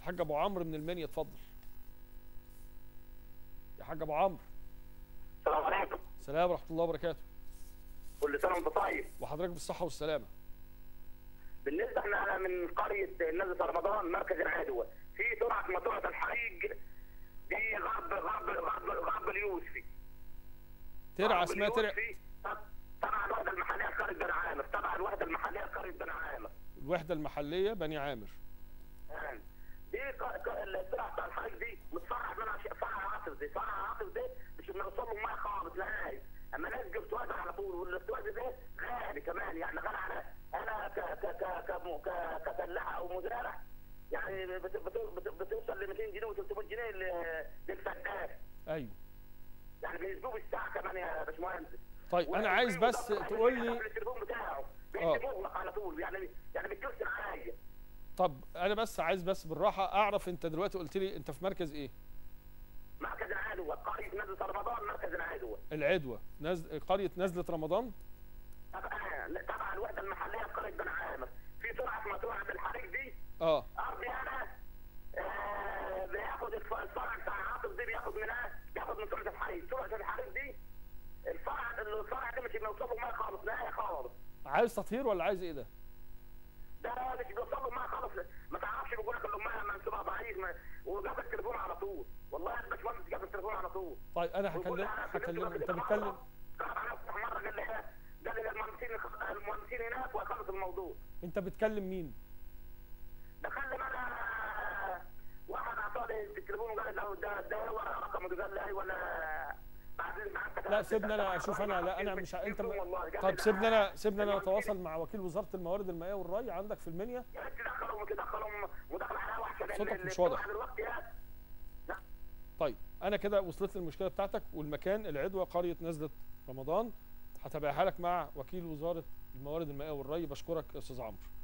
الحاج ابو عمرو من المنيا اتفضل يا حاج ابو عمرو السلام عليكم سلام ورحمه الله وبركاته كل سنه وانت طيب وحضرتك بالصحه والسلامه بالنسبه احنا أنا من قريه نزله رمضان مركز العدوى في ترعه مطرعه الحريق دي غرب غرب غرب غرب اليوسفي ترعه غرب اسمها ترعه اليوسفي تبع الوحده المحليه قريه بن عامر تبع الوحده المحليه قريه بن عامر الوحده المحليه بني عامر آه. دي ق- ق- الترعه بتاع الحريق دي متفرع منها شيء فرع عاطف دي فرع عاطف دي مش بنوصل له ميه خالص نهائي اما ناس جبت على طول والاستواء ده غالي كمان يعني غالي على انا ك ك ك ك ك- كفلاح او مزارع يعني بت- بت- بت- بتوصل ل 200 جنيه و300 جنيه ل- للفدان ايوه يعني بيسبوه بالساعه كمان يا باشمهندس طيب انا عايز بس تقول لي التليفون بتاعه آه. بيدي مغلق على طول يعني يعني بيتصل عليا طب انا بس عايز بس بالراحه اعرف انت دلوقتي قلت لي انت في مركز ايه مركز العدوى قريه نزله رمضان مركز العدوى العدوى نزل قريه نزله رمضان تبع تبع الوحده المحليه في قريه بن عامر في سرعه مطروحه الحريق دي اه ارضي انا آه، بياخد الف- الفرع بتاع عاطف دي بياخد منها بياخد من سرعه الحريق سرعه الحريق دي الفرع الفرع ده مش بيوصل له ميه خالص نهائي خالص عايز تطهير ولا عايز ايه ده ده مش بيوصل له ميه خالص ما تعرفش بيقول لك الميه منسوبها ضعيف ما- وجاب التليفون على طول والله الباشمهندس جاب التليفون على طول طيب انا ويقول هكلم لي أنا هكلمه بالنسبة انت لكده بتكلم مرة- أنا أفتح مرة قال لي إيه؟ قال لي المهندسين المهندسين هناك ويخلص الموضوع انت بتكلم مين دخل انا واحد اعطاني التليفون وقال له ده ده ورا رقمه ده قال لي ايوه انا بعدين بعت لا سيبني انا اشوف انا لا انا مش ع- انت م- طب سيبني انا سيبني انا اتواصل مع وكيل وزاره الموارد المائيه والري عندك في المنيا يا ريت تدخلهم تدخلهم مداخله على واحد صوتك مش واضح. دلوقتي يا طيب انا كده وصلت لي المشكله بتاعتك والمكان العدوى قريه نزله رمضان هتابعها لك مع وكيل وزاره الموارد المائيه والري بشكرك يا استاذ عمرو